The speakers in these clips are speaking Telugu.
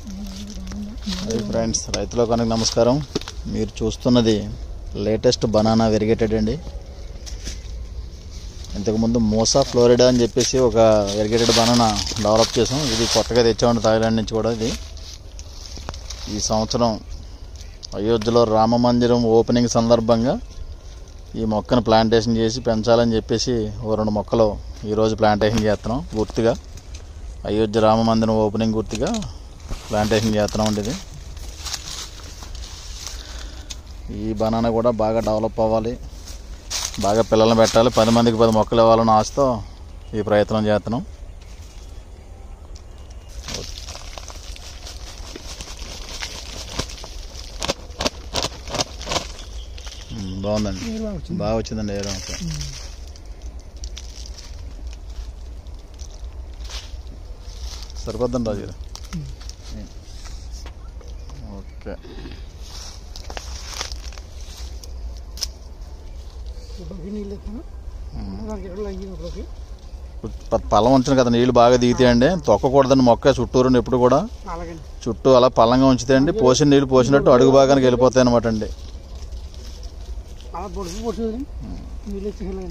హాయ్ ఫ్రెండ్స్ రైతులకు నమస్కారం మీరు చూస్తున్నది లేటెస్ట్ బనానా వెరిగేటెడ్ అండి ఇంతకుముందు మోసా ఫ్లోరిడా అని చెప్పేసి ఒక వెరిగేటెడ్ బనానా డెవలప్ చేసాం ఇది కొత్తగా తెచ్చామండి థాయిలాండ్ నుంచి కూడా ఇది ఈ సంవత్సరం అయోధ్యలో రామ మందిరం ఓపెనింగ్ సందర్భంగా ఈ మొక్కను ప్లాంటేషన్ చేసి పెంచాలని చెప్పేసి ఓ రెండు మొక్కలు ఈరోజు ప్లాంటేషన్ చేస్తున్నాం గుర్తుగా అయోధ్య రామ మందిరం ఓపెనింగ్ గుర్తుగా ప్లాంటేషన్ చేస్తున్నాం అండి ఇది ఈ బనానా కూడా బాగా డెవలప్ అవ్వాలి బాగా పిల్లల్ని పెట్టాలి పది మందికి పది మొక్కలు ఇవ్వాలని ఆశతో ఈ ప్రయత్నం చేస్తున్నాం ఉమ్, బాగుందండి నీరు బాగా వచ్చింది బాగా వచ్చిందండి ఏదో మొక్క. సరిపోద్దండి రాజు గారు ఓకే ఇప్పటికి నీళ్ళు ఎత్తాను దానికి ఎక్కడ అయ్యింది ఇప్పటికి ప- పల్లం ఉంచిన కదా నీళ్ళు బాగా దిగుతాయండి తొక్కకూడదండి మొక్క చుట్టూరు ఎప్పుడు కూడా అలాగే చుట్టూ అలా పల్లంగా ఉంచితే పోసిన నీళ్ళు పోసినట్టు అడుగు భాగానికి వెళ్ళిపోతాయి అనమాట అండి అలా పొడుపు పొడుచుంది నీళ్ళు ఎత్తి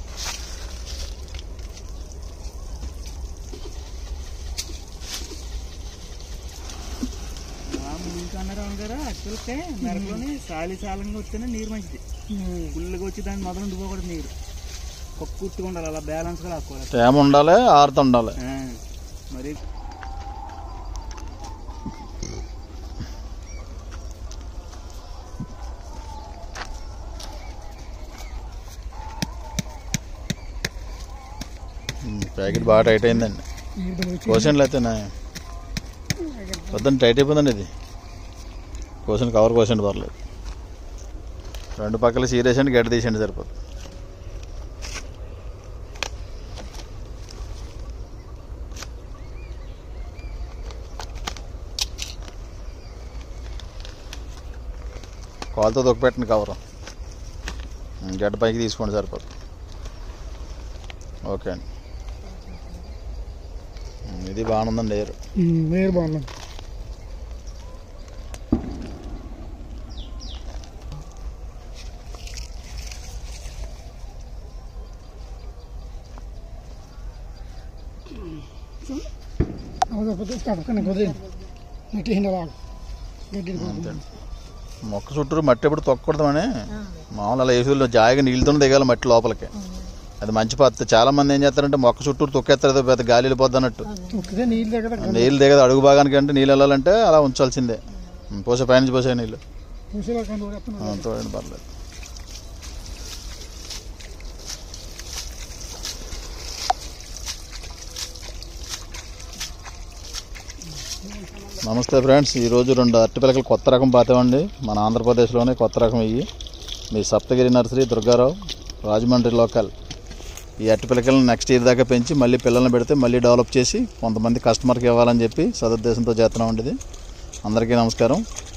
అన్నారు గారు యాక్చువల్గా మెరకలోని సాలి సాలంగా వస్తేనే నీరు మంచిది ఫుల్గా వచ్చి దాన్ని మొదలు ఉండిపోకూడదు నీరు ఒక్క కుట్టుగా ఉండాలి అలా బ్యాలెన్స్గా లాక్కోవాలి తేమ ఉండాలి ఆరుత ఉండాలి ఆ, మరి ఉమ్, ప్యాకెట్ బాగా టైట్ అయిందండి నీరు పడి వచ్చి కోసండి అయితే నా వద్దండి టైట్ అయిపోయిందండి ఇది కోసండి కవర్ కోసండి పర్లేదు రెండు పక్కల సీరేసండి గడ్డ తీసండి సరిపోతుంది కాలుతో తొక్కిపెట్టండి కవరు ఉమ్, గడ్డ పైకి తీసుకోండి సరిపోతుంది ఓకే అండి ఉమ్, ఇది బాగుందండి ఎయిర్ నీరు బాగుంది అవకపోతే కడకని కుదిరి నెట్టి హిండ బాగా గడ్డి అంతే మొక్క చుట్టూరు మట్టి ఎప్పుడు తొక్కకూడదని మామూలు అలా వేసులో జాయిగా నీళ్ళతో దిగాలి మట్టి లోపలికి అది మంచి పద్ధతి చాలా మంది ఏం చేస్తారంటే మొక్క చుట్టూరు తొక్కేస్తారు ఏదో పెద్ద గాలి వెళ్ళిపోద్ది అన్నట్టు తొక్కితే నీళ్ళు దగ్గర నీళ్ళు దిగదు అడుగు భాగానికి అంటే నీళ్ళు వెళ్ళాలంటే అలా ఉంచాల్సిందే ఉం, పోసే పైనుంచి పోసే నీళ్ళు ముసలి కండు ఆ, తోడండి పర్లేదు నమస్తే ఫ్రెండ్స్ ఈరోజు రెండు అరటిపిలకలు కొత్త రకం పాతామండి మన ఆంధ్రప్రదేశ్లోనే కొత్త రకం ఇవి మీ సప్తగిరి నర్సరీ దుర్గారావు రాజమండ్రి లోకల్ ఈ అరటిపిలకలను నెక్స్ట్ ఇయర్ దాకా పెంచి మళ్ళీ పిల్లల్ని పెడితే మళ్ళీ డెవలప్ చేసి కొంతమంది కస్టమర్కి ఇవ్వాలని చెప్పి సదుద్దేశంతో చేస్తున్నామండి ఇది అందరికీ నమస్కారం